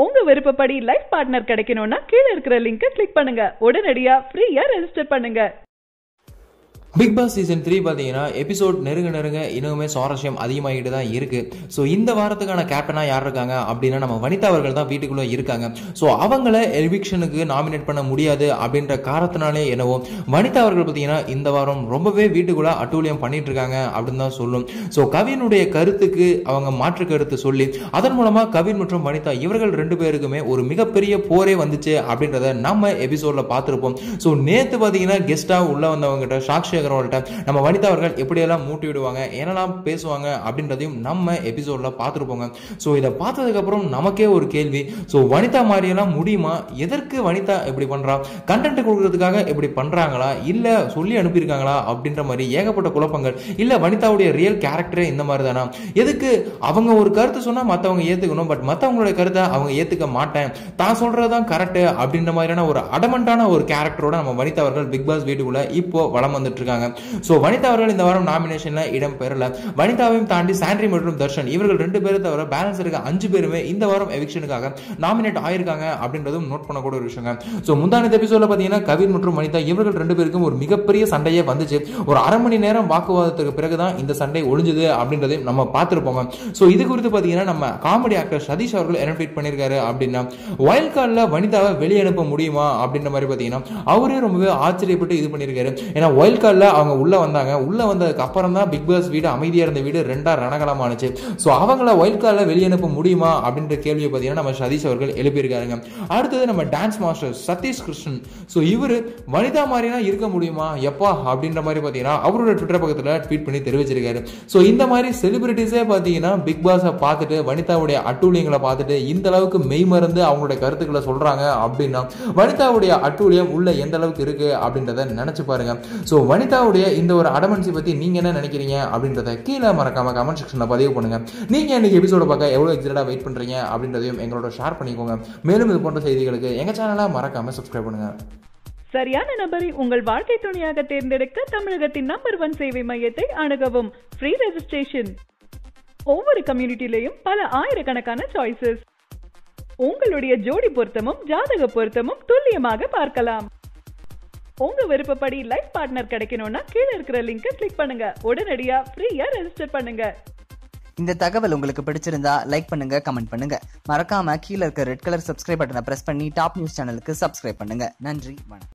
உங்க விருப்பப்படி life partner கிடைக்கணும்னா கீழே இருக்கிற லிங்கை கிளிக் பண்ணுங்க உடனடியா ஃப்ரீயா ரெஜிஸ்டர் பண்ணுங்க பிக் பாஸ் சீசன் த்ரீ பார்த்தீங்கன்னா எபிசோட் நெருங்க நெருங்க இன்னுமே சுவாரஸ்யம் அதிகமாகிட்டு தான் இருக்கு ஸோ இந்த வாரத்துக்கான கேப்டனாக யார் இருக்காங்க அப்படின்னா நம்ம வனிதா அவர்கள் தான் வீட்டுக்குள்ளே இருக்காங்க ஸோ அவங்கள எவிக்ஷனுக்கு நாமினேட் பண்ண முடியாது அப்படின்ற காரணத்தினாலே என்னவோ வனிதா அவர்கள் பார்த்தீங்கன்னா இந்த வாரம் ரொம்பவே வீட்டுக்குள்ளே அட்டூழியம் பண்ணிட்டு இருக்காங்க அப்படின்னு தான் சொல்லும் ஸோ கவினுடைய கருத்துக்கு அவங்க மாற்று கருத்து சொல்லி அதன் மூலமாக கவின் மற்றும் வனிதா இவர்கள் ரெண்டு பேருக்குமே ஒரு மிகப்பெரிய போரே வந்துச்சு அப்படின்றத நம்ம எபிசோட்ல பார்த்துருப்போம் ஸோ நேற்று பார்த்தீங்கன்னா கெஸ்ட்டாக உள்ள வந்தவங்ககிட்ட சாக்ஷி அகர்வால்கிட்ட நம்ம வனிதா அவர்கள் எப்படியெல்லாம் மூட்டி விடுவாங்க என்னெல்லாம் பேசுவாங்க அப்படின்றதையும் நம்ம எபிசோட்ல பார்த்துருப்போங்க ஸோ இதை பார்த்ததுக்கப்புறம் நமக்கே ஒரு கேள்வி ஸோ வனிதா மாதிரியெல்லாம் முடியுமா எதற்கு வனிதா இப்படி பண்றா கண்டென்ட் கொடுக்கறதுக்காக இப்படி பண்றாங்களா இல்ல சொல்லி அனுப்பியிருக்காங்களா அப்படின்ற மாதிரி ஏகப்பட்ட குழப்பங்கள் இல்ல வனிதாவுடைய ரியல் கேரக்டரே இந்த மாதிரி தானா எதுக்கு அவங்க ஒரு கருத்து சொன்னா மற்றவங்க ஏத்துக்கணும் பட் மற்றவங்களுடைய கருத்தை அவங்க ஏத்துக்க மாட்டேன் தான் சொல்றதுதான் கரெக்ட் அப்படின்ற மாதிரியான ஒரு அடமண்டான ஒரு கேரக்டரோட நம்ம வனிதா அவர்கள் பிக் பாஸ் வீட்டுக்குள்ள இப்போ வளம் வந்துட்டு இருக்காங்க ஸோ வனிதா அவர்கள் இந்த வாரம் நாமினேஷன்ல இடம் பெறல வனிதாவையும் தாண்டி சாண்ட்ரி மற்றும் தர்ஷன் இவர்கள் ரெண்டு பேரை தவிர பேலன்ஸ் இருக்க அஞ்சு பேருமே இந்த வாரம் எவிக்ஷனுக்காக நாமினேட் ஆயிருக்காங்க அப்படின்றதும் நோட் பண்ணக்கூடிய ஒரு விஷயங்க ஸோ முந்தானத்து எபிசோட்ல பார்த்தீங்கன்னா கவின் மற்றும் வனிதா இவர்கள் ரெண்டு பேருக்கும் ஒரு மிகப்பெரிய சண்டையே வந்துச்சு ஒரு அரை மணி நேரம் வாக்குவாதத்துக்கு பிறகுதான் இந்த சண்டை ஒழிஞ்சது அப்படின்றதையும் நம்ம பார்த்துருப்போங்க ஸோ இது குறித்து பார்த்தீங்கன்னா நம்ம காமெடி ஆக்டர் சதீஷ் அவர்கள் என்ன ட்வீட் பண்ணியிருக்காரு அப்படின்னா வைல்ட் கார்டில் வனிதாவை வெளியே அனுப்ப முடியுமா அப்படின்ற மாதிரி பார்த்தீங்கன்னா அவரே ரொம்பவே ஆச்சரியப்பட்டு இது பண்ணியிருக்காரு ஏன்னா வைல்ட் கார்டில் அவங்க உள்ள வந்தாங்க உள்ள வந்ததுக்கு அப்புறம் தான் பிக் பாஸ் வீடு அமைதியாக இருந்த வீடு ரெண்டா ரணகலமானுச்சு ஸோ அவங்கள வைல்ட் கார்டில் வெளியே அனுப்ப முடியுமா அப்படின்ற கேள்வியை பார்த்தீங்கன்னா நம்ம சதீஷ் அவர்கள் எழுப்பியிருக்காருங்க அடுத்தது நம்ம dance master Satish Krishnan so இவர் வனிதா மாதிரிலாம் இருக்க முடியுமா எப்பா அப்படின்ற மாதிரி பார்த்தீங்கன்னா அவரோட ட்விட்டர் பக்கத்தில் ட்வீட் பண்ணி தெரிவிச்சிருக்காரு ஸோ இந்த மாதிரி செலிபிரிட்டிஸே பார்த்தீங்கன்னா பிக் பாஸை பார்த்துட்டு வனிதாவுடைய அட்டூழியங்களை பார்த்துட்டு இந்த அளவுக்கு மெய் மறந்து அவங்களுடைய கருத்துக்களை சொல்றாங்க அப்படின்னா வனிதாவுடைய அட்டூழியம் உள்ள எந்த அளவுக்கு இருக்கு அப்படின்றத நினைச்சு பாருங்க ஸோ வனிதாவுடைய இந்த ஒரு அடமன்சி பத்தி நீங்க என்ன நினைக்கிறீங்க அப்படின்றத கீழே மறக்காம கமெண்ட் செக்ஷன்ல பதிவு பண்ணுங்க நீங்க இன்னைக்கு எபிசோட பார்க்க எவ்வளவு எக்ஸைட்டா வெயிட் பண்றீங்க அப்படின்றதையும் எங்களோட ஷேர் பண்ணிக்கோங்க மேலும் இது போன்ற செய்திகளுக்கு எங்க சேனலை மறக்காம சப்ஸ்கிரைப் பண்ணுங்க சரியான நபரை உங்கள் வாழ்க்கை துணையாக தேர்ந்தெடுக்க தமிழகத்தின் நம்பர் ஒன் சேவை மையத்தை அணுகவும் ஃப்ரீ ரெஜிஸ்ட்ரேஷன் ஒவ்வொரு கம்யூனிட்டிலையும் பல ஆயிரக்கணக்கான சாய்ஸஸ் உங்களுடைய ஜோடி பொருத்தமும் ஜாதக பொருத்தமும் துல்லியமாக பார்க்கலாம் உங்க விருப்பப்படி லைஃப் பார்ட்னர் கிடைக்கணும்னா கீழே இருக்கிற லிங்கை கிளிக் பண்ணுங்க உடனடியா ஃப்ரீயா ரெஜிஸ்டர் பண்ணுங்க இந்த தகவல் உங்களுக்கு பிடிச்சிருந்தா லைக் பண்ணுங்க கமெண்ட் பண்ணுங்க மறக்காம கீழே இருக்க ரெட் கலர் சப்ஸ்கிரைப் பட்டனை பிரஸ் பண்ணி டாப் நியூஸ் சேனலுக்கு சப்ஸ்கிரைப் பண்ணுங்க நன்றி வணக்கம்